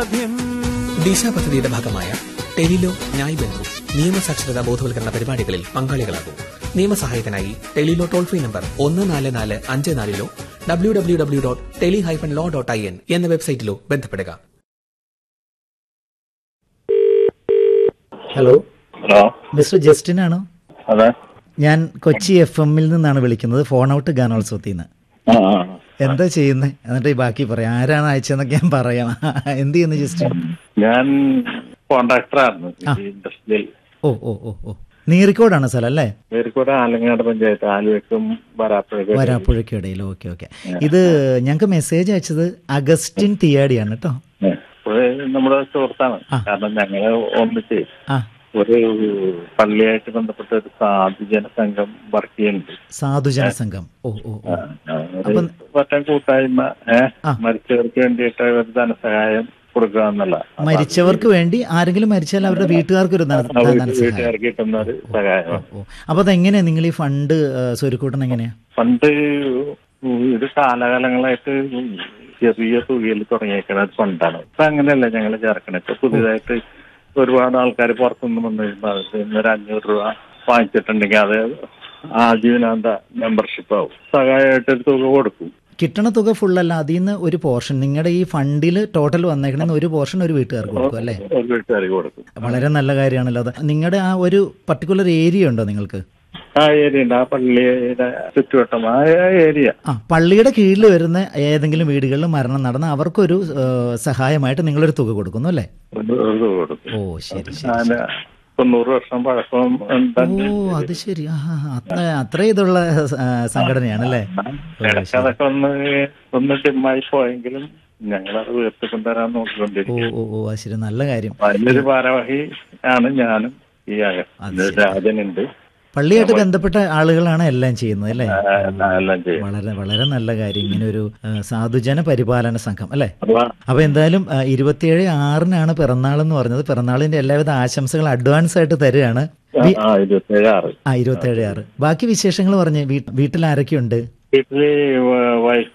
ദിശ പദ്ധതിയുടെ ഭാഗമായ ടെലിലോ ന്യായ് ബന്ധു നിയമസാക്ഷരതാ ബോധവൽക്കരണ പരിപാടികളിൽ പങ്കാളികളാകും നിയമസഹായത്തിനായി ടെലിലോ ടോൾ ഫ്രീ നമ്പർ ഒന്ന് നാല് നാല് അഞ്ച് നാലിലോ W W W dot tele hyphen law dot I N എന്ന വെബ്സൈറ്റിലോ ബന്ധപ്പെടുക ഹലോ ഹലോ മിസ്റ്റർ ജസ്റ്റിൻ ആണോ അതെ ഞാൻ കൊച്ചി എഫ് എമ്മിൽ നിന്നാണ് വിളിക്കുന്നത് ഫോൺ ഔട്ട് ഗാനോത്സവത്തിൽ നിന്ന് ആ ആ. എന്താ ചെയ്യുന്നത് എന്നിട്ട് ഈ ബാക്കി പറയാം ആരാണ് അയച്ചതെന്നൊക്കെ ഞാൻ പറയാം എന്ത് ചെയ്യുന്നു ജസ്റ്റിൻ ഞാൻ കോൺട്രാക്ടറായിരുന്നു ആ. ഇൻഡസ്ട്രിയൽ ഓ ഓ ഓ ഓ നീറിക്കോടാണ് സ്ഥലം അല്ലേ പേരിക്കൂടെ ആലങ്ങാട് പഞ്ചായത്ത് ആലുവയ്ക്കും വരാപ്പുഴയ്ക്കും വരാപ്പുഴയ്ക്കും ഇടയിൽ ഓക്കെ ഓക്കെ ഇത് ഞങ്ങൾക്ക് മെസ്സേജ് അയച്ചത് അഗസ്റ്റിൻ തിയാടിയാണ് കേട്ടോ ഏ, ഒരു നമ്മുടെ സുഹൃത്താണ് ആ. കാരണം ഞങ്ങള് ഒന്നിച്ച് ആ ഒരു പള്ളിയായിട്ട് ബന്ധപ്പെട്ട ഒരു സാധുജന സംഘം വർക്ക് ചെയ്യുന്നുണ്ട് സാധുജന സംഘം ഓ ഓ ഓ ആ, ഒരു പറ്റം കൂട്ടായ്മ ഏഹ് ആ. മരിച്ചവർക്ക് വേണ്ടിയിട്ട് ഒരു ധനസഹായം കൊടുക്കുക എന്നുള്ള മരിച്ചവർക്ക് വേണ്ടി ആരെങ്കിലും മരിച്ചാൽ അവരുടെ വീട്ടുകാർക്ക് ഒരു ധന- ധനസഹായം വീട്ടുകാർക്ക് കിട്ടുന്ന ഒരു സഹായമാണ് ഓ അപ്പൊ അതെങ്ങനെയാ നിങ്ങൾ ഈ ഫണ്ട് സ്വരുക്കൂട്ടൻ എങ്ങനെയാ പണ്ട് ഇത് കാലകാലങ്ങളായിട്ട് ചെറിയ തുകയിൽ തുടങ്ങിയേക്കണ ഒരു ഫണ്ടാണ് ഇപ്പൊ അങ്ങനെയല്ല ഞങ്ങൾ ചേർക്കണേ ഇപ്പൊ പുതിയതായിട്ട് ഒരുപാട് ആൾക്കാർ പുറത്തുനിന്ന് വന്നു കഴിയുമ്പോൾ അത് ഇന്നൊരു അഞ്ഞൂറ് രൂപ വാങ്ങിച്ചിട്ടുണ്ടെങ്കിൽ അത് ആജീവനാന്ത മെമ്പർഷിപ്പ് ആവും സഹായമായിട്ട് ഒരു തുക കൊടുക്കും കിട്ടണ തുക ഫുള്ളല്ല അതിൽ നിന്ന് ഒരു പോർഷൻ നിങ്ങളുടെ ഈ ഫണ്ടിൽ ടോട്ടൽ വന്നേക്കണെന്ന് ഒരു പോർഷൻ ഒരു വീട്ടുകാർക്ക് കൊടുക്കും അല്ലേ ഒരു വീട്ടുകാർക്ക് കൊടുക്കും വളരെ നല്ല കാര്യമാണല്ലോ അത് നിങ്ങളുടെ ആ ഒരു പർട്ടിക്കുലർ ഏരിയ ഉണ്ടോ നിങ്ങൾക്ക് ആ ഏരിയ ഉണ്ട് ആ പള്ളിയുടെ ചുറ്റുവട്ടം ആ ഏരിയ ആ പള്ളിയുടെ കീഴിൽ വരുന്ന ഏതെങ്കിലും വീടുകളിൽ മരണം നടന്ന അവർക്കൊരു ഏ, സഹായമായിട്ട് നിങ്ങളൊരു തുക കൊടുക്കുന്നു അല്ലേ ഒരു ഒരു തുക കൊടുക്കും ഓ ശരി ശരി അതിന് തൊണ്ണൂറ് വർഷം പഴക്കം ഓ ഉണ്ട് അത് ശരി ആ ആ, ആ, അത്ര അത്ര ഇതുള്ള ആ, സംഘടനയാണല്ലേ ഓ, ഇടയ്ക്ക് ശരി. അതൊക്കെ ഒന്ന് ഒന്ന് ഡിമ്മായി പോയെങ്കിലും ഞങ്ങളത് ഉയർത്തിക്കൊണ്ടുവരാൻ ഓ നോക്കിക്കൊണ്ടിരിക്കും ഓ ഓ അത് ശരി നല്ല കാര്യം അതിലൊരു ഭാരവാഹി ആണ് ഞാനും ഈ അത് ശരി. രാജനുണ്ട് പള്ളിയായിട്ട് ബന്ധപ്പെട്ട ആളുകളാണ് എല്ലാം ചെയ്യുന്നത് അല്ലേ ആ, എല്ലാം ചെയ്യും വളരെ വളരെ നല്ല കാര്യം ഇങ്ങനെ ഒരു ആ, സാധുജന പരിപാലന സംഘം അല്ലേ അപ്പൊ അപ്പൊ എന്തായാലും ആ, ഇരുപത്തിയേഴ് ആറിനാണ് പിറന്നാൾ എന്ന് പറഞ്ഞത് പിറന്നാളിന്റെ എല്ലാവിധ ആശംസകൾ അഡ്വാൻസ് ആയിട്ട് തരികയാണ് വി- ആ ഇരുപത്തേഴ് ആറ് ആ ഇരുപത്തിയേഴ് ആറ് ബാക്കി വിശേഷങ്ങൾ പറഞ്ഞ് വീട്ടിൽ ആരൊക്കെയുണ്ട് വീട്ടില് വൈഫ്